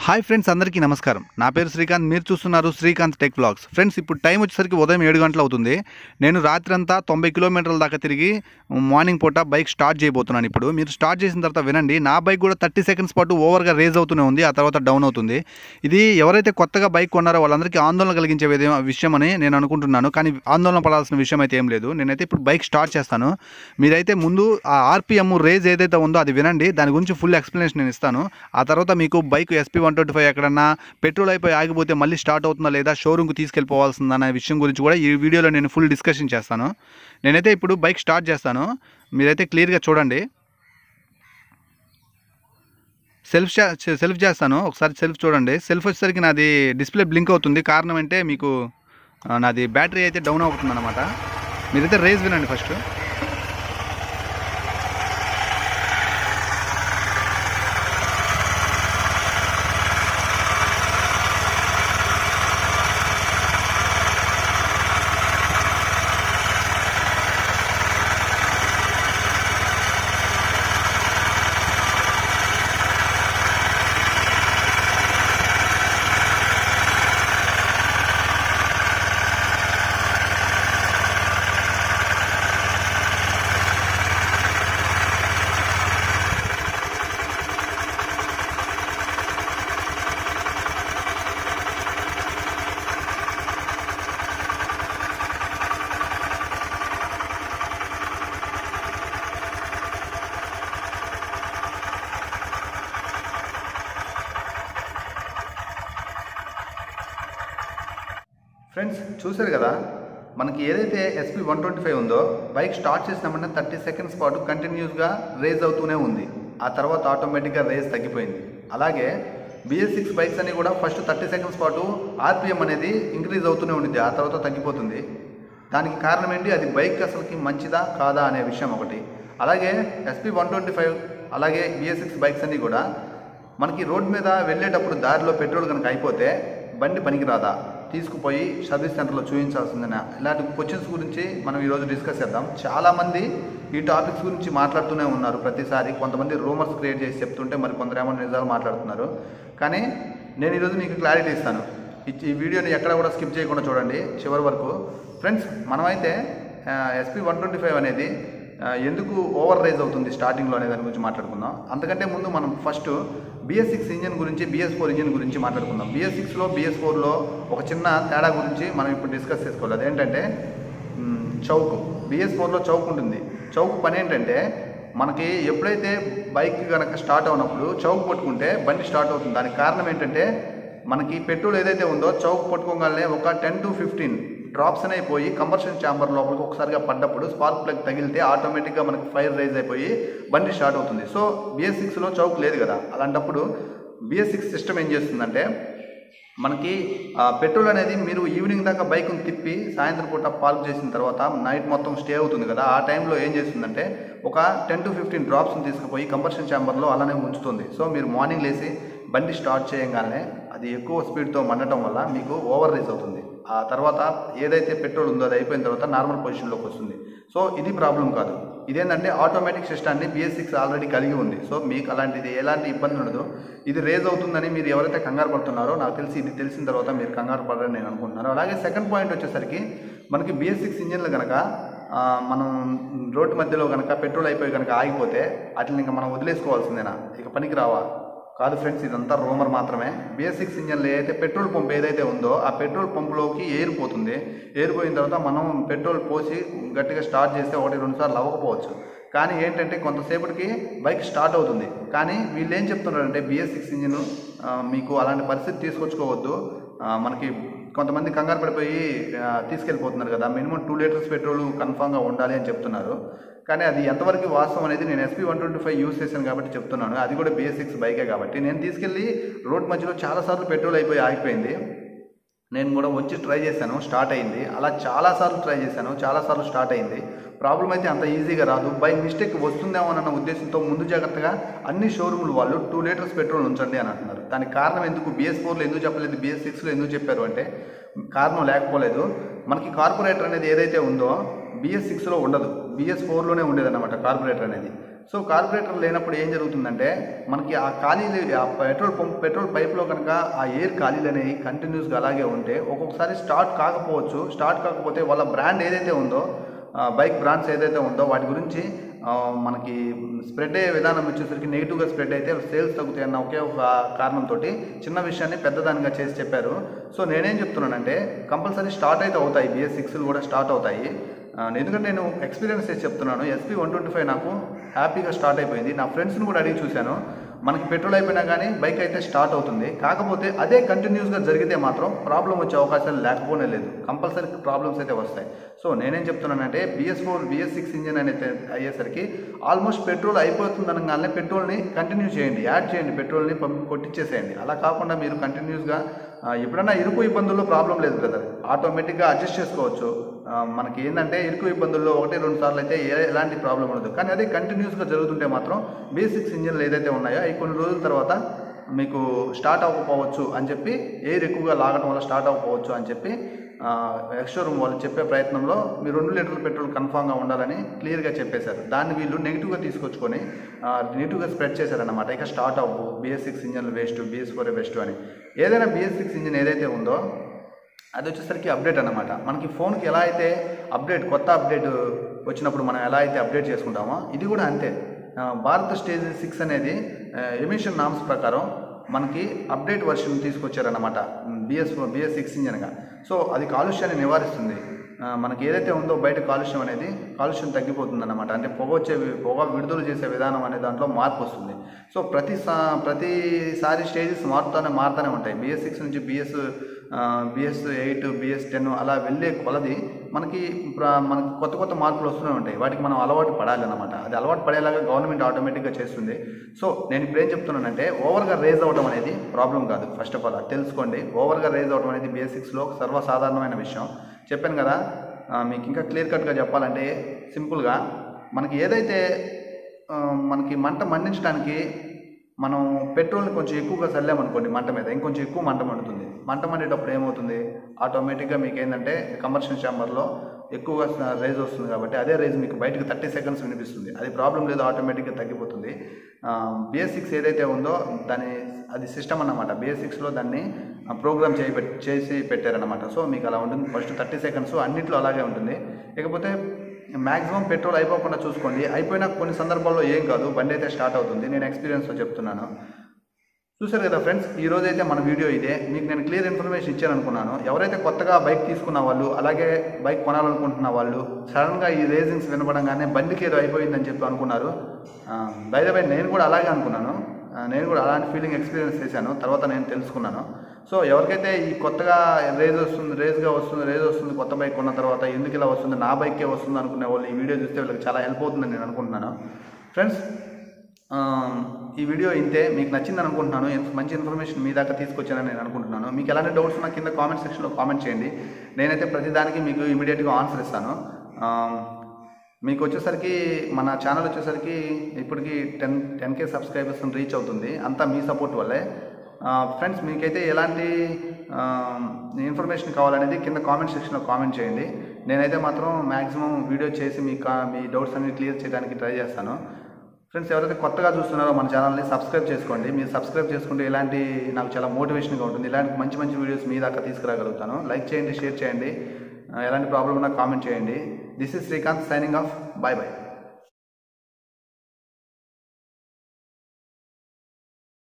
hi friends అందరికీ నమస్కారం నా పేరు శ్రీకాంత్ మీరు చూస్తున్నారు శ్రీకాంత్ టెక్ బ్లాగ్స్ ఫ్రెండ్స్ ఇప్పుడు టైం వచ్చేసరికి ఉదయం ఏడు గంటలు అవుతుంది నేను రాత్రి అంతా తొంభై కిలోమీటర్ల దాకా తిరిగి మార్నింగ్ పూట బైక్ స్టార్ట్ చేయబోతున్నాను ఇప్పుడు మీరు స్టార్ట్ చేసిన తర్వాత వినండి నా బైక్ కూడా థర్టీ సెకండ్స్ పాటు ఓవర్గా రేజ్ అవుతూనే ఉంది ఆ తర్వాత డౌన్ అవుతుంది ఇది ఎవరైతే కొత్తగా బైక్ కొన్నారో వాళ్ళందరికీ ఆందోళన కలిగించే విధ- విషయం అని నేను అనుకుంటున్నాను కానీ ఆందోళన పడాల్సిన విషయం అయితే ఏం లేదు నేనైతే ఇప్పుడు బైక్ స్టార్ట్ చేస్తాను మీరైతే ముందు ఆ ఆర్పిఎం రేజ్ ఏదైతే ఉందో అది వినండి దాని గురించి ఫుల్ ఎక్స్ప్లెనేషన్ నేను ఇస్తాను ఆ తర్వాత మీకు bike SP one twenty five ఎక్కడన్నా పెట్రోల్ అయిపోయి ఆగిపోతే మళ్ళీ స్టార్ట్ అవుతుందా లేదా షోరూమ్కి తీసుకెళ్ళిపోవాల్సిందా అనే విషయం గురించి కూడా ఈ వీడియోలో నేను ఫుల్ డిస్కషన్ చేస్తాను నేనైతే ఇప్పుడు బైక్ స్టార్ట్ చేస్తాను మీరైతే క్లియర్గా చూడండి సెల్ఫ్ చే- సెల్ఫ్ చేస్తాను ఒకసారి సెల్ఫ్ చూడండి సెల్ఫ్ వచ్చేసరికి నాది డిస్ప్లే బ్లింక్ అవుతుంది కారణం అంటే మీకు ఆ, నాది బ్యాటరీ అయితే డౌన్ అవుతుంది అనమాట మీరైతే రేస్ వినండి ఫస్ట్ ఫ్రెండ్స్ చూశారు కదా మనకి ఏదైతే ఎస్పీ వన్ ట్వంటీ ఫైవ్ ఉందో బైక్ స్టార్ట్ చేసినామంటే థర్టీ సెకండ్స్ పాటు కంటిన్యూస్గా రేజ్ అవుతూనే ఉంది ఆ తర్వాత ఆటోమేటిక్గా రేజ్ తగ్గిపోయింది అలాగే బిఎస్ సిక్స్ బైక్స్ అన్ని కూడా ఫస్ట్ థర్టీ సెకండ్స్ పాటు ఆర్పిఎం అనేది ఇంక్రీజ్ అవుతూనే ఉండింది ఆ తర్వాత తగ్గిపోతుంది దానికి కారణం ఏంటి అది బైక్ అసలుకి మంచిదా కాదా అనే విషయం ఒకటి అలాగే ఎస్పీ వన్ ట్వంటీ ఫైవ్ అలాగే బిఎస్ సిక్స్ బైక్స్ అన్నీ కూడా మనకి రోడ్ మీద వెళ్ళేటప్పుడు దారిలో పెట్రోల్ కనుక అయిపోతే బండి పనికిరాదా తీసుకుపోయి సర్వీస్ సెంటర్లో చూపించాల్సిందేనా ఇలాంటి క్వశ్చన్స్ గురించి మనం ఈరోజు డిస్కస్ చేద్దాం చాలామంది ఈ టాపిక్స్ గురించి మాట్లాడుతూనే ఉన్నారు ప్రతిసారి కొంతమంది రూమర్స్ క్రియేట్ చేసి చెప్తుంటే మరి కొందరేమో నిజాలు మాట్లాడుతున్నారు కానీ నేను ఈరోజు మీకు క్లారిటీ ఇస్తాను ఈ- ఈ వీడియోని ఎక్కడ కూడా స్కిప్ చేయకుండా చూడండి చివరి వరకు ఫ్రెండ్స్ మనమైతే ఎస్పీ వన్ ట్వంటీ ఫైవ్ అనేది ఆ, ఎందుకు ఓవర్ రైజ్ అవుతుంది స్టార్టింగ్లో అనే దాని గురించి మాట్లాడుకుందాం అంతకంటే ముందు మనం ఫస్ట్ బిఎస్ సిక్స్ ఇంజిన్ గురించి బిఎస్ ఫోర్ ఇంజిన్ గురించి మాట్లాడుకుందాం బిఎస్ సిక్స్లో బిఎస్ ఫోర్లో ఒక చిన్న తేడా గురించి మనం ఇప్పుడు డిస్కస్ చేసుకోవాలి అదేంటంటే మ్, చౌక్ బిఎస్ ఫోర్లో చౌక్ ఉంటుంది చౌక్ పని ఏంటంటే మనకి ఎప్పుడైతే బైక్ కనుక స్టార్ట్ అవునప్పుడు చౌక్ పట్టుకుంటే బండి స్టార్ట్ అవుతుంది దానికి కారణం ఏంటంటే మనకి పెట్రోల్ ఏదైతే ఉందో చౌక్ పట్టుకోగానే ఒక టెన్ టు ఫిఫ్టీన్ డ్రాప్స్ అనేవి పోయి కంబర్షన్ ఛాంబర్ లోపలికి ఒకసారిగా పడ్డప్పుడు స్పార్క్ ప్లగ్ తగిలితే ఆటోమేటిక్గా మనకి ఫైర్ రైజ్ అయిపోయి బండి స్టార్ట్ అవుతుంది సో బిఎస్ సిక్స్లో చౌక్ లేదు కదా అలాంటప్పుడు బిఎస్ సిక్స్ సిస్టమ్ ఏం చేస్తుందంటే మనకి ఆ, పెట్రోల్ అనేది మీరు ఈవినింగ్ దాకా బైక్ని తిప్పి సాయంత్రం పూట పార్క్ చేసిన తర్వాత నైట్ మొత్తం స్టే అవుతుంది కదా ఆ టైంలో ఏం చేస్తుందంటే ఒక టెన్ టు ఫిఫ్టీన్ డ్రాప్స్ని తీసుకుపోయి కంబర్షన్ ఛాంబర్లో అలానే ఉంచుతుంది సో మీరు మార్నింగ్ లేచి బండి స్టార్ట్ చేయగానే అది ఎక్కువ స్పీడ్తో మండటం వల్ల మీకు ఓవర్ రేజ్ అవుతుంది ఆ తర్వాత ఏదైతే పెట్రోల్ ఉందో అది అయిపోయిన తర్వాత నార్మల్ పొజిషన్లోకి వస్తుంది సో ఇది ప్రాబ్లం కాదు ఇదేంటంటే ఆటోమేటిక్ సిస్టాన్ని బిఎస్ సిక్స్ ఆల్రెడీ కలిగి ఉంది సో మీకు అలాంటిది ఎలాంటి ఇబ్బంది ఉండదు ఇది రేజ్ అవుతుందని మీరు ఎవరైతే కంగారు పడుతున్నారో నాకు తెలిసి ఇది తెలిసిన తర్వాత మీరు కంగారు పడరని నేను అనుకుంటున్నాను అలాగే సెకండ్ పాయింట్ వచ్చేసరికి మనకి బిఎస్ సిక్స్ ఇంజిన్లు కనుక ఆ, మనం రోడ్డు మధ్యలో కనుక పెట్రోల్ అయిపోయి కనుక ఆగిపోతే వాటిని ఇంకా మనం వదిలేసుకోవాల్సిందేనా ఇక పనికి రావా కాదు ఫ్రెండ్స్ ఇదంతా రోమర్ మాత్రమే బిఎస్ సిక్స్ ఇంజన్లో ఏదైతే పెట్రోల్ పంప్ ఏదైతే ఉందో ఆ పెట్రోల్ పంపులోకి ఎయిర్ పోతుంది ఎయిర్ పోయిన తర్వాత మనం పెట్రోల్ పోసి గట్టిగా స్టార్ట్ చేస్తే ఒకటి రెండు సార్లు అవ్వకపోవచ్చు కానీ ఏంటంటే కొంతసేపటికి బైక్ స్టార్ట్ అవుతుంది కానీ వీళ్ళు ఏం చెప్తున్నారంటే బిఎస్ సిక్స్ ఇంజిన్ మీకు అలాంటి పరిస్థితి తీసుకొచ్చుకోవద్దు ఆ, మనకి కొంతమంది కంగారు పడిపోయి ఆ, తీసుకెళ్ళిపోతున్నారు కదా మినిమం టూ లీటర్స్ పెట్రోల్ కన్ఫామ్గా ఉండాలి అని చెప్తున్నారు కానీ అది ఎంతవరకు వాస్తవం అనేది నేను SP one twenty five use చేశాను కాబట్టి చెప్తున్నాను అది కూడా బిఎస్ సిక్స్ బైకే కాబట్టి నేను తీసుకెళ్ళి రోడ్ మధ్యలో చాలాసార్లు పెట్రోల్ అయిపోయి ఆగిపోయింది నేను కూడా వచ్చి ట్రై చేశాను స్టార్ట్ అయింది అలా చాలాసార్లు ట్రై చేశాను చాలాసార్లు స్టార్ట్ అయింది ప్రాబ్లం అయితే అంత ఈజీగా రాదు బై మిస్టేక్ వస్తుందేమో అన్న ఉద్దేశంతో ముందు జాగ్రత్తగా అన్ని షోరూములు వాళ్ళు టూ లీటర్స్ పెట్రోల్ ఉంచండి అని అంటున్నారు దానికి కారణం ఎందుకు బిఎస్ ఫోర్లో ఎందుకు చెప్పలేదు బిఎస్ సిక్స్లో ఎందుకు చెప్పారు అంటే కారణం లేకపోలేదు మనకి కార్పొరేటర్ అనేది ఏదైతే ఉందో బిఎస్ సిక్స్లో ఉండదు బిఎస్ ఫోర్లోనే ఉండేది అనమాట కార్పొరేటర్ అనేది సో కార్బొరేటర్ లేనప్పుడు ఏం జరుగుతుందంటే మనకి ఆ ఖాళీలు ఆ పెట్రోల్ పంప్ పెట్రోల్ పైప్లో కనుక ఆ ఎయిర్ ఖాళీలు అనేవి కంటిన్యూస్గా అలాగే ఉంటే ఒక్కొక్కసారి స్టార్ట్ కాకపోవచ్చు స్టార్ట్ కాకపోతే వాళ్ళ బ్రాండ్ ఏదైతే ఉందో ఆ, బైక్ బ్రాండ్స్ ఏదైతే ఉందో వాటి గురించి ఆ, మనకి స్ప్రెడ్ అయ్యే విధానం వచ్చేసరికి నెగిటివ్గా స్ప్రెడ్ అయితే సేల్స్ తగ్గుతాయి అన్న ఒకే ఒక కారణంతో చిన్న విషయాన్ని పెద్దదానిగా చేసి చెప్పారు సో నేనేం చెప్తున్నానంటే కంపల్సరీ స్టార్ట్ అయితే అవుతాయి బిఎస్ సిక్స్లు కూడా స్టార్ట్ అవుతాయి ఆ, ఎందుకంటే నేను ఎక్స్పీరియన్స్ చేసి చెప్తున్నాను ఎస్పీ వన్ ట్వంటీ ఫైవ్ నాకు హ్యాపీగా స్టార్ట్ అయిపోయింది నా ఫ్రెండ్స్ని కూడా అడిగి చూశాను మనకి పెట్రోల్ అయిపోయినా కానీ బైక్ అయితే స్టార్ట్ అవుతుంది కాకపోతే అదే కంటిన్యూస్గా జరిగితే మాత్రం ప్రాబ్లం వచ్చే అవకాశాలు లేకపోనే లేదు కంపల్సరీ ప్రాబ్లమ్స్ అయితే వస్తాయి సో నేనేం చెప్తున్నానంటే BS four BS six engine అనేది అయ్యేసరికి ఆల్మోస్ట్ పెట్రోల్ అయిపోతుంది అనగానే పెట్రోల్ని కంటిన్యూ చేయండి యాడ్ చేయండి పెట్రోల్ని పంపి కొట్టించేసేయండి అలా కాకుండా మీరు కంటిన్యూస్గా ఆ, ఎప్పుడైనా ఇరుకు ఇబ్బందుల్లో ప్రాబ్లం లేదు బ్రదర్ ఆటోమేటిక్గా అడ్జస్ట్ చేసుకోవచ్చు ఆ, మనకి ఏంటంటే ఇరుకు ఇబ్బందుల్లో ఒకటి రెండు సార్లు అయితే ఏ ఎలాంటి ప్రాబ్లం ఉండదు కానీ అదే కంటిన్యూస్గా జరుగుతుంటే మాత్రం బేసిక్స్ ఇంజిన్లు ఏదైతే ఉన్నాయో అవి కొన్ని రోజుల తర్వాత మీకు స్టార్ట్ అవ్వకపోవచ్చు అని చెప్పి ఎయిర్ ఎక్కువగా లాగడం వల్ల స్టార్ట్ అవ్వకపోవచ్చు అని చెప్పి ఎక్స్షోరూమ్ వాళ్ళు చెప్పే ప్రయత్నంలో మీ రెండు లీటర్ల పెట్రోల్ కన్ఫామ్గా ఉండాలని క్లియర్గా చెప్పేశారు దాన్ని వీళ్ళు నెగిటివ్గా తీసుకొచ్చుకొని నెగిటివ్గా స్ప్రెడ్ చేశారన్నమాట ఇక స్టార్ట్ అవ్వు బిఎస్ సిక్స్ ఇంజన్లు వేస్ట్ బిఎస్ ఫోర్ బెస్ట్ అని ఏదైనా బిఎస్ సిక్స్ ఇంజిన్ ఏదైతే ఉందో అది వచ్చేసరికి అప్డేట్ అన్నమాట మనకి ఫోన్కి ఎలా అయితే అప్డేట్ కొత్త అప్డేట్ వచ్చినప్పుడు మనం ఎలా అయితే అప్డేట్ చేసుకుంటామో ఇది కూడా అంతే ఆ, భారత్ స్టేజ్ సిక్స్ అనేది ఎమిషన్ నామ్స్ ప్రకారం మనకి అప్డేట్ వర్షన్ తీసుకొచ్చారన్నమాట బిఎస్ బిఎస్ సిక్స్ ఇంజన్గా సో అది కాలుష్యాన్ని నివారిస్తుంది ఆ, మనకి ఏదైతే ఉందో బయట కాలుష్యం అనేది కాలుష్యం తగ్గిపోతుంది అనమాట అంటే పొగ వచ్చే వి- పొగ విడుదల చేసే విధానం అనే దాంట్లో మార్పు వస్తుంది సో ప్రతి సా ప్రతిసారి స్టేజెస్ మారుతూనే మారుతూనే ఉంటాయి బిఎస్ సిక్స్ నుంచి BS BS eight BS ten అలా వెళ్ళే కొలది మనకి ప్ర- మనకి కొత్త కొత్త మార్పులు వస్తూనే ఉంటాయి వాటికి మనం అలవాటు పడాలి అనమాట అది అలవాటు పడేలాగా గవర్నమెంట్ ఆటోమేటిక్గా చేస్తుంది సో నేను ఇప్పుడు ఏం చెప్తున్నానంటే ఓవర్గా రేజ్ అవ్వడం అనేది ప్రాబ్లం కాదు ఫస్ట్ ఆఫ్ ఆల్ అది తెలుసుకోండి ఓవర్గా రేజ్ అవ్వడం అనేది బేసిక్స్లో సర్వసాధారణమైన విషయం చెప్పాను కదా ఆ, మీకు ఇంకా క్లియర్ కట్గా చెప్పాలంటే సింపుల్గా మనకి ఏదైతే ఆ, మనకి మంట మండించడానికి మనం పెట్రోల్ని కొంచెం ఎక్కువగా చల్లామనుకోండి మంట మీద ఇంకొంచెం ఎక్కువ మంట మండుతుంది మంట మండేటప్పుడు ఏమవుతుంది ఆటోమేటిక్గా మీకు ఏంటంటే కమర్షియల్ ఛాంబర్లో ఎక్కువగా రేజ్ వస్తుంది కాబట్టి అదే రేజ్ మీకు బయటకు థర్టీ సెకండ్స్ వినిపిస్తుంది అది ప్రాబ్లం లేదు ఆటోమేటిక్గా తగ్గిపోతుంది బిఎస్ సిక్స్ ఏదైతే ఉందో దాని అది సిస్టమ్ అన్నమాట బిఎస్ సిక్స్లో దాన్ని ప్రోగ్రామ్ చేయి పెట్- చేసి పెట్టారనమాట సో మీకు అలా ఉంటుంది ఫస్ట్ థర్టీ సెకండ్స్ అన్నిట్లో అలాగే ఉంటుంది ఇకపోతే మ్యాక్సిమం పెట్రోల్ అయిపోకుండా చూసుకోండి అయిపోయినా కొన్ని సందర్భాల్లో ఏం కాదు బండి అయితే స్టార్ట్ అవుతుంది నేను ఎక్స్పీరియన్స్తో చెప్తున్నాను చూసారు కదా ఫ్రెండ్స్ ఈ రోజు అయితే మన వీడియో ఇదే మీకు నేను క్లియర్ ఇన్ఫర్మేషన్ ఇచ్చాను అనుకున్నాను ఎవరైతే కొత్తగా బైక్ తీసుకున్న వాళ్ళు అలాగే బైక్ కొనాలనుకుంటున్న వాళ్ళు సడన్గా ఈ రేజింగ్స్ వినపడంగానే బండికి ఏదో అయిపోయిందని చెప్పి అనుకున్నారు బై బై నేను కూడా అలాగే అనుకున్నాను ఆ, నేను కూడా అలాంటి ఫీలింగ్ ఎక్స్పీరియన్స్ చేశాను తర్వాత నేను తెలుసుకున్నాను సో ఎవరికైతే ఈ కొత్తగా రేజ్ వస్తుంది రేజ్గా వస్తుంది రేజ్ వస్తుంది కొత్త బైక్ కొన్న తర్వాత ఎందుకు ఇలా వస్తుంది నా బైకే వస్తుంది అనుకునే వాళ్ళు ఈ వీడియో చూస్తే వీళ్ళకి చాలా హెల్ప్ అవుతుందని నేను అనుకుంటున్నాను ఫ్రెండ్స్ ఆ, ఈ వీడియో ఇంతే మీకు నచ్చిందని అనుకుంటున్నాను ఇన్ఫ- మంచి ఇన్ఫర్మేషన్ మీ దాకా తీసుకొచ్చానని నేను అనుకుంటున్నాను మీకు ఎలాంటి డౌట్స్ ఉన్నా కింద కామెంట్ సెక్షన్లో కామెంట్ చేయండి నేనైతే ప్రతిదానికి మీకు ఇమీడియట్గా ఆన్సర్ ఇస్తాను ఆ, మీకు వచ్చేసరికి మన ఛానల్ వచ్చేసరికి ఇప్పటికి ten ten K subscribers reach అవుతుంది అంతా మీ సపోర్ట్ వల్లే ఫ్రెండ్స్ మీకైతే ఎలాంటి ఇన్ఫర్మేషన్ కావాలనేది కింద కామెంట్ సెక్షన్లో కామెంట్ చేయండి నేనైతే మాత్రం మ్యాక్సిమం వీడియో చేసి మీ కా మీ డౌట్స్ అన్ని క్లియర్ చేయడానికి ట్రై చేస్తాను ఫ్రెండ్స్ ఎవరైతే కొత్తగా చూస్తున్నారో మన ఛానల్ని సబ్స్క్రైబ్ చేసుకోండి మీరు సబ్స్క్రైబ్ చేసుకుంటే ఇలాంటి నాకు చాలా మోటివేషన్గా ఉంటుంది ఇలాంటి మంచి మంచి వీడియోస్ మీ దాకా తీసుకురాగలుగుతాను లైక్ చేయండి షేర్ చేయండి ఆ, ఎలాంటి ప్రాబ్లం ఉన్నా కామెంట్ చేయండి this is Srikanth signing off bye bye